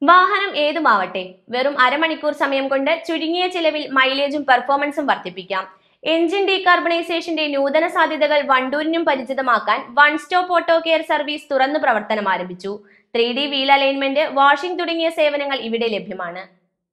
വാഹനം ഏതുമാവട്ടെ വെറും അരമണിക്കൂർ സമയം കൊണ്ട് ചുരുങ്ങിയ ചിലവിൽ മൈലേജും പെർഫോമൻസും വർദ്ധിപ്പിക്കാം എഞ്ചിൻ ഡീകാർബണൈസേഷന്റെ നൂതന സാധ്യതകൾ വണ്ടൂരിനും പരിചിതമാക്കാൻ one stop auto care service തുറന്നു പ്രവർത്തനം ആരംഭിച്ചു three D wheel alignment washing തുടങ്ങിയ സേവനങ്ങൾ ഇവിടെ ലഭ്യമാണ്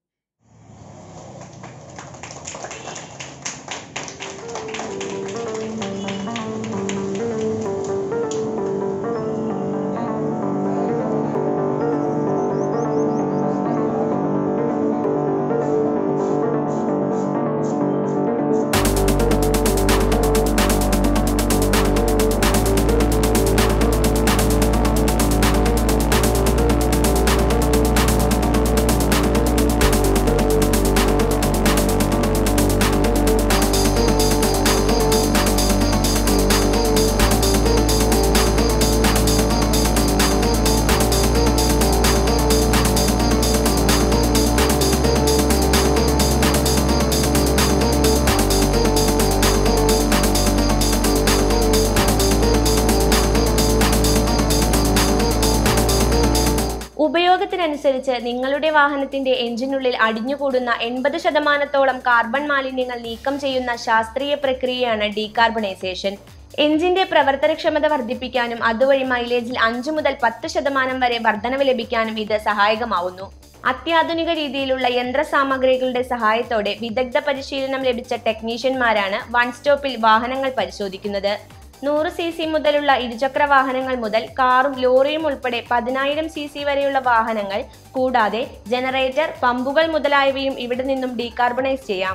ഉപയോഗത്തിനനുസരിച്ച് നിങ്ങളുടെ വാഹനത്തിന്റെ എഞ്ചിനുള്ളിൽ അടിഞ്ഞുകൂടുന്ന എൺപത് ശതമാനത്തോളം കാർബൺ മാലിന്യങ്ങൾ നീക്കം ചെയ്യുന്ന ശാസ്ത്രീയ പ്രക്രിയയാണ് ഡീകാർബണൈസേഷൻ എഞ്ചിന്റെ പ്രവർത്തനക്ഷമത വർദ്ധിപ്പിക്കാനും അതുവഴി മൈലേജിൽ അഞ്ചു മുതൽ പത്ത് ശതമാനം വരെ വർധനവ് ലഭിക്കാനും ഇത് സഹായകമാവുന്നു അത്യാധുനിക രീതിയിലുള്ള യന്ത്രസാമഗ്രികളുടെ സഹായത്തോടെ വിദഗ്ധ പരിശീലനം ലഭിച്ച ടെക്നീഷ്യന്മാരാണ് വൺ സ്റ്റോപ്പിൽ വാഹനങ്ങൾ പരിശോധിക്കുന്നത് നൂറ് സി സി മുതലുള്ള ഇരുചക്ര വാഹനങ്ങൾ മുതൽ കാറും ലോറിയും ഉൾപ്പെടെ പതിനായിരം സി സി വരെയുള്ള വാഹനങ്ങൾ കൂടാതെ ജനറേറ്റർ പമ്പുകൾ മുതലായവയും ഇവിടെ നിന്നും ഡീകാർബണൈസ് ചെയ്യാം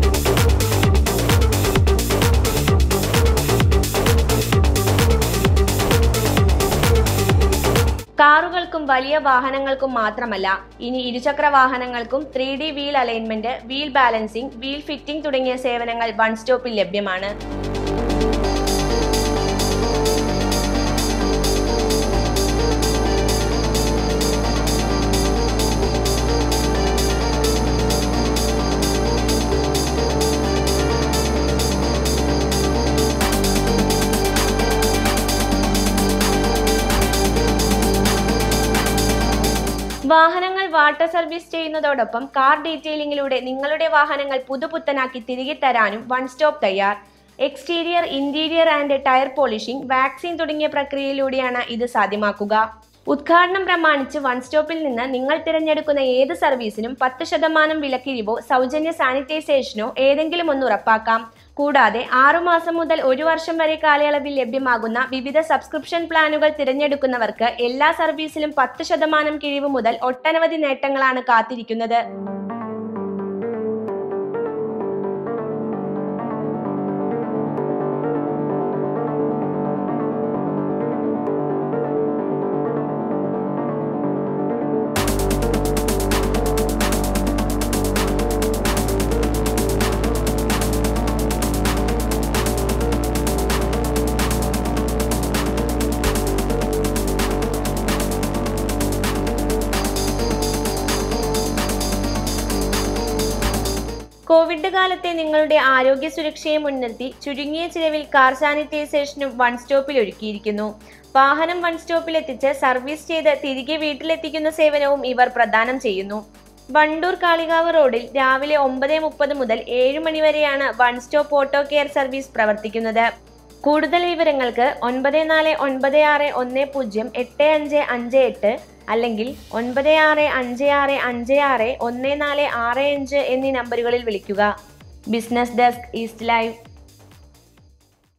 കാറുകൾക്കും വലിയ വാഹനങ്ങൾക്കും മാത്രമല്ല ഇനി ഇരുചക്ര വാഹനങ്ങൾക്കും three D wheel alignment wheel balancing wheel fitting തുടങ്ങിയ സേവനങ്ങൾ വൺ സ്റ്റോപ്പിൽ ലഭ്യമാണ് വാഹനങ്ങൾ വാട്ടർ സർവീസ് ചെയ്യുന്നതോടൊപ്പം കാർ ഡീറ്റെയിലിംഗിലൂടെ നിങ്ങളുടെ വാഹനങ്ങൾ പുതുപുത്തനാക്കി തിരികെ തരാനും വൺ സ്റ്റോപ്പ് തയ്യാർ exterior interior and tyre polishing waxing തുടങ്ങിയ പ്രക്രിയയിലൂടെയാണ് ഇത് സാധ്യമാക്കുക ഉദ്ഘാടനം പ്രമാണിച്ച് വൺ സ്റ്റോപ്പിൽ നിന്ന് നിങ്ങൾ തിരഞ്ഞെടുക്കുന്ന ഏത് സർവീസിനും പത്ത് ശതമാനം വിലക്കിഴിവോ സൗജന്യ സാനിറ്റൈസേഷനോ ഏതെങ്കിലും ഒന്ന് ഉറപ്പാക്കാം കൂടാതെ ആറുമാസം മുതൽ ഒരു വർഷം വരെ കാലയളവിൽ ലഭ്യമാകുന്ന വിവിധ സബ്സ്ക്രിപ്ഷൻ പ്ലാനുകൾ തിരഞ്ഞെടുക്കുന്നവർക്ക് എല്ലാ സർവീസിലും പത്ത് ശതമാനം കിഴിവ് മുതൽ ഒട്ടനവധി നേട്ടങ്ങളാണ് കാത്തിരിക്കുന്നത് കോവിഡ് കാലത്തെ നിങ്ങളുടെ ആരോഗ്യ സുരക്ഷയെ മുൻനിർത്തി ചുരുങ്ങിയ ചിലവിൽ കാർ സാനിറ്റൈസേഷനും വൺ സ്റ്റോപ്പിൽ ഒരുക്കിയിരിക്കുന്നു വാഹനം വൺ സ്റ്റോപ്പിൽ എത്തിച്ച് സർവീസ് ചെയ്ത് തിരികെ വീട്ടിലെത്തിക്കുന്ന സേവനവും ഇവർ പ്രദാനം ചെയ്യുന്നു വണ്ടൂർ കാളികാവ് റോഡിൽ രാവിലെ ഒമ്പത് മുപ്പത് മുതൽ ഏഴ് മണി വരെയാണ് one stop auto care service പ്രവർത്തിക്കുന്നത് കൂടുതൽ വിവരങ്ങൾക്ക് ഒൻപത് നാല് ഒൻപത് ആറ് ഒന്ന് പൂജ്യം എട്ട് അഞ്ച് അഞ്ച് എട്ട് അല്ലെങ്കിൽ ഒൻപത് ആറ് അഞ്ച് ആറ് അഞ്ച് ആറ് ഒന്ന് നാല് ആറ് അഞ്ച് എന്നീ നമ്പറുകളിൽ വിളിക്കുക ബിസിനസ് ഡെസ്ക് ഈസ്റ്റ് ലൈവ്